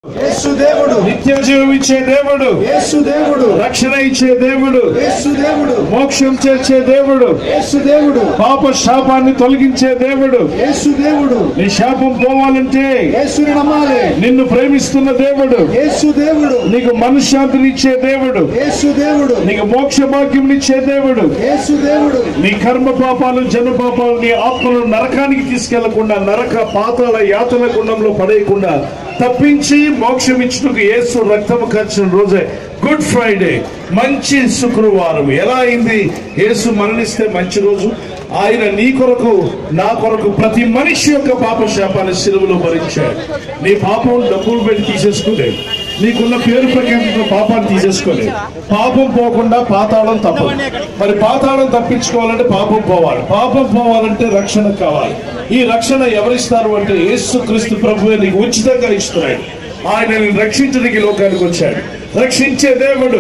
యేసు దేవుడు నిత్య జీవం ఇచ్చే దేవుడు యేసు దేవుడు రక్షణ ఇచ్చే దేవుడు యేసు దేవుడు మోక్షం చేర్చే దేవుడు యేసు దేవుడు పాప శాపాన్ని తొలగించే దేవుడు యేసు దేవుడు నీ శాపం పోవాలంటే యేసుని నమ్మాలి నిన్ను ప్రేమిస్తున్న దేవుడు యేసు దేవుడు నీకు మనశ్శాంతిని ఇచ్చే దేవుడు యేసు దేవుడు నీకు మోక్ష భాగ్యం ఇచ్చే దేవుడు యేసు దేవుడు నీ కర్మ పాపాలు జన పాపాలు నీ ఆత్మను నరకానికి తీసుకెళ్లకుండా నరక పాతాల యాతన గుండంలో పడేయకుండా తప్పించి మోక్షం ఇచ్చుటకు యేసు రక్తము ఖర్చిన రోజే గుడ్ ఫ్రైడే మంచి శుక్రవారం ఎలా అయింది యేసు మరణిస్తే మంచి రోజు ఆయన నీ కొరకు నా కొరకు ప్రతి మనిషి యొక్క పాప శాపాన్ని సిలువలో భరించాడు నీ పాపం డబ్బులు పెట్టి తీసేసుకోలేదు నీకున్న పేరు ప్రఖ్యాతితో పాపాన్ని తీసేసుకోలేదు పాపం పోకుండా పాతాళం తప్పదు మరి పాతాళం తప్పించుకోవాలంటే పాపం పోవాలి పాపం పోవాలంటే రక్షణ కావాలి ఈ రక్షణ ఎవరిస్తారు అంటే యేసు క్రీస్తు ప్రభువే నీకు ఉచితంగా ఇస్తున్నాడు ఆయన నిన్ను రక్షించడానికి ఈ లోకానికి వచ్చాడు రక్షించే దేవుడు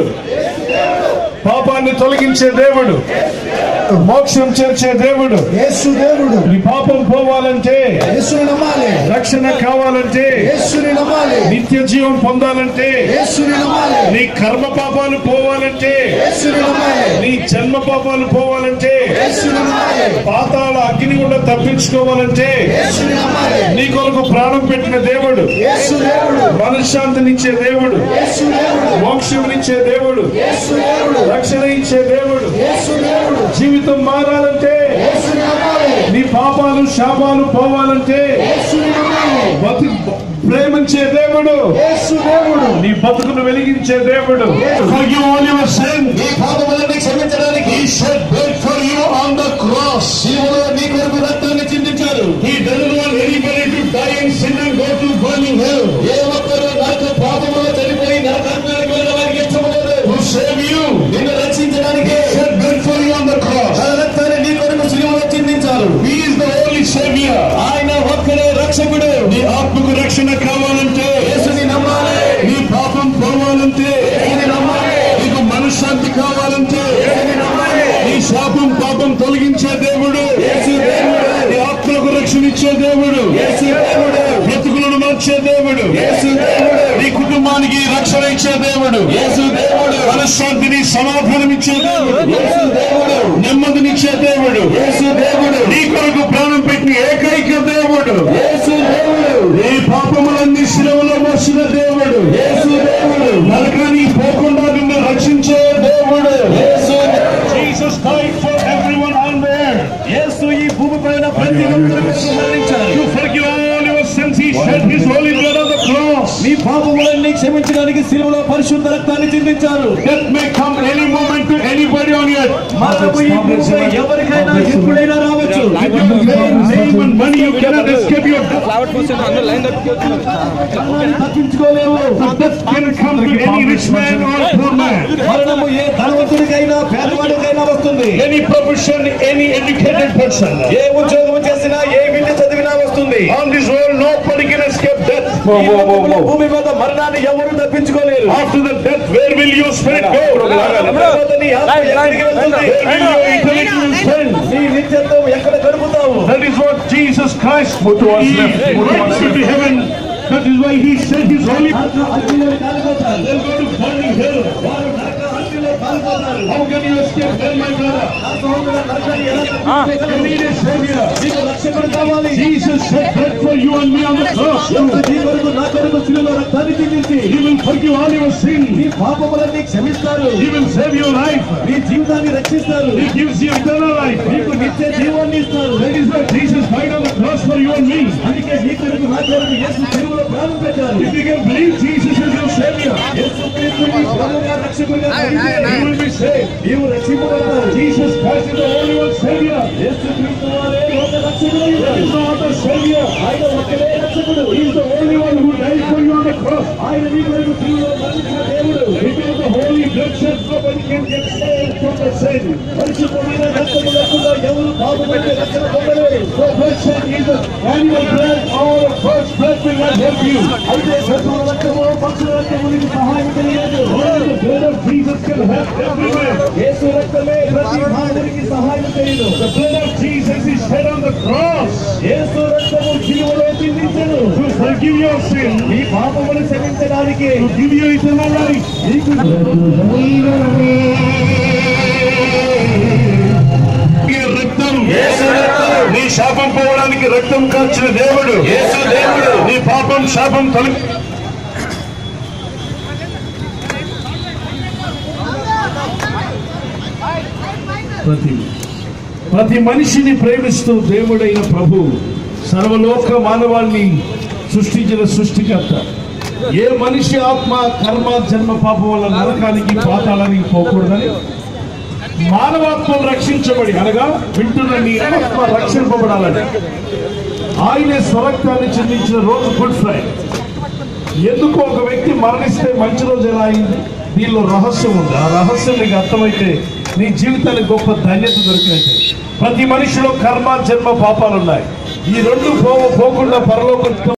పాపాన్ని తొలగించే దేవుడు మోక్షం చేర్చే దేవుడు యేసు దేవుడు నీ పాపం పోవాలంటే యేసుని నమ్మాలి రక్షణ కావాలంటే యేసుని నమ్మాలి నిత్య జీవం పొందాలంటే యేసుని నమ్మాలి నీ కర్మ పాపాలు పోవాలంటే యేసుని నమ్మాలి నీ జన్మ పాపాలు పోవాలంటే యేసుని నమ్మాలి పాతాళ అగ్ని కూడా తప్పించుకోవాలంటే యేసుని నమ్మాలి నీ కొరకు ప్రాణం పెట్టిన దేవుడు యేసు దేవుడు మనశ్శాంతినిచ్చే దేవుడు యేసు దేవుడు మోక్షమునిచ్చే దేవుడు యేసు దేవుడు రక్షణ ఇచ్చే దేవుడు యేసు దేవుడు జీవితం మారాలంటే యేసుని నమ్మాలి నీ పాపాలు శాపాలు పోవాలంటే యేసుని నమ్మాలి బతి ప్రేమించే దేవుడు యేసు దేవుడు నీ బతుకును వెలిగించే దేవుడు Forgive all your sin. నీ పాపములన్నీ క్షమించడానికి He shed blood for you on the cross. శివుడు నీ కొరకు రక్తాన్ని చిందించారు He doesn't want anybody to die in sin and go to burning hell. ఏ ఒక్కరు నాకు పాపములో చనిపోయి నరకాత్మలకు వెళ్ళడానికి ఇష్టం లేదు To save you. నిన్ను రక్షించడానికి Shed blood for you on the cross. తన రక్తాన్ని నీ కొరకు శిలువలో చిందించారు He is the only savior. ఆయన ఒక్కడే రక్షకుడు నీ ఆత్మకు రక్షణ కావాలంటే యేసుని నమ్మాలి నీ పాపం పోవాలంటే యేసుని నమ్మాలి నీకు మనశ్శాంతి కావాలంటే యేసుని నమ్మాలి నీ శాపం పాపం తొలగించే దేవుడు యేసు దేవుడు నీ ఆత్మకు రక్షణ ఇచ్చే దేవుడు యేసు దేవుడు బ్రతుకులను మార్చే దేవుడు యేసు దేవుడు నీ కుటుంబానికి రక్షణ ఇచ్చే దేవుడు యేసు దేవుడు మనశ్శాంతిని సమాధానం ఇచ్చే దేవుడు యేసు దేవుడు నెమ్మదినిచ్చే దేవుడు యేసు దేవుడు నీ కొరకు ప్రాణం పెట్టిన ఏకైక దేవుడు యేసు దేవుడు నీ పాపములన్నీ శిలవలో మోసిన దేవుడు యేసు దేవుడు నరకానికి పోకుండా నిన్ను రక్షించే దేవుడు యేసు Jesus died for everyone on the earth. యేసు ఈ భూమిపైన ప్రతి ఒక్కరి కోసం మరణించారు To forgive all your sins, he shed his holy blood on the cross. మీ పాపములన్నీ క్షమించడానికి సిలువలో పరిశుద్ధ రక్తాన్ని చిందించారు Death may come any moment to anybody on earth. మరణము ఈ భూమిపై ఎవరికైనా ఎప్పుడైనా రావచ్చు With your fame, name and money, you cannot escape your death. మరణాన్ని తప్పించుకోలేము But death can come to any rich man or poor man. మరణము ఏ ధనవంతుడికైనా పేదవాడికైనా వస్తుంది Any profession, any educated person. ఏ ఉద్యోగం చేసినా ఏ విద్య చదివినా వస్తుంది On this world, nobody can escape death. ఈ లోకములో భూమి మీద మరణాన్ని ఎవరు తప్పించుకోలేరు After the death, where will your spirit go? తర్వాత నీ ఆత్మ ఎక్కడికి వెళ్తుంది? Where will your eternity will spend? నీ నిత్యత్వం ఎక్కడ గడుపుతావు That is what Jesus Christ put to us left. He went to heaven. That is why he sent his holy. అగ్నిలో కాలిపోతారు. They'll go to burning hell. వారు నరక అగ్నిలో కాలిపోతారు. How can you escape hell, my brother? నా సహోదరుల నరకాన్ని ఎలా You తప్పించుకోగలరు? need a savior. నీకు రక్షకుడు కావాలి Jesus shed blood for you and me on the cross. యేసు నీ కొరకు నా కొరకు శిలువలో రక్తాన్ని చిందించి He will forgive all your నీ sins. పాపములన్నీ క్షమిస్తారు He will save your life. నీ జీవితాన్ని రక్షిస్తారు He gives you eternal life. నీకు నిత్య జీవాన్ని ఇస్తారు That is why Jesus died on the cross for you and me. అందుకే నీ కొరకు నా కొరకు యేసు శిలువలో ప్రాణం పెట్టారు If you can believe Jesus is your savior, యేసు క్రీస్తుని ప్రభువుగా రక్షకుడిగా నమ్మితే you will be saved. నీవు రక్షింపబడతావు Jesus Christ is the only one savior. యేసు క్రీస్తు వారే ఒక రక్షకుడు There is no other savior. ఆయన ఒక్కడే రక్షకుడు He is the only one who died for you on the cross. ఆయన నీ కొరకు శిలువలో మరణించిన దేవుడు It is the holy blood shed nobody can get saved from the sin. పరిశుద్ధమైన రక్తము లేకుండా ఎవరు పాపపడితే రక్షణ పొందలేరు The blood shed is the animal blood or the first blood will not help you. అయితే శత్రువుల రక్తము పక్షుల రక్తము నీకు సహాయం తెలియదు Only the blood of Jesus can help everywhere. యేసు రక్తమే ప్రతి మానవునికి సహాయం చేయను The blood of Jesus is shed on the cross యేసు రక్తము శిలువలో చిందించెను to forgive your sin, నీ పాపములు క్షమించడానికి to give you eternal life. నీకు ఈ రక్తం నీ శాపం పోవడానికి రక్తం కాల్చిన దేవుడు దేవుడు నీ పాపం శాపం తొలగి ప్రతి ప్రతి మనిషిని ప్రేమిస్తూ దేవుడైన ప్రభు సర్వలోక మానవాళిని సృష్టించిన సృష్టికర్త ఏ మనిషి ఆత్మ కర్మ జన్మ పాపం వల్ల నరకానికి పాతాళానికి పోకూడదని మానవాత్మలు రక్షించబడి అనగా వింటున్న నీ ఆత్మ రక్షింపబడాలని ఆయనే స్వరక్తాన్ని చెందించిన రోజు గుడ్ ఫ్రైడే ఎందుకు ఒక వ్యక్తి మరణిస్తే మంచి రోజు ఎలా అయింది దీనిలో రహస్యం ఉంది ఆ రహస్యం నీకు అర్థమైతే నీ జీవితానికి గొప్ప ధన్యత దొరికినట్టే ప్రతి మనిషిలో కర్మ జన్మ పాపాలు ఉన్నాయి ఈ రెండు పో పోకుండా పరలోకం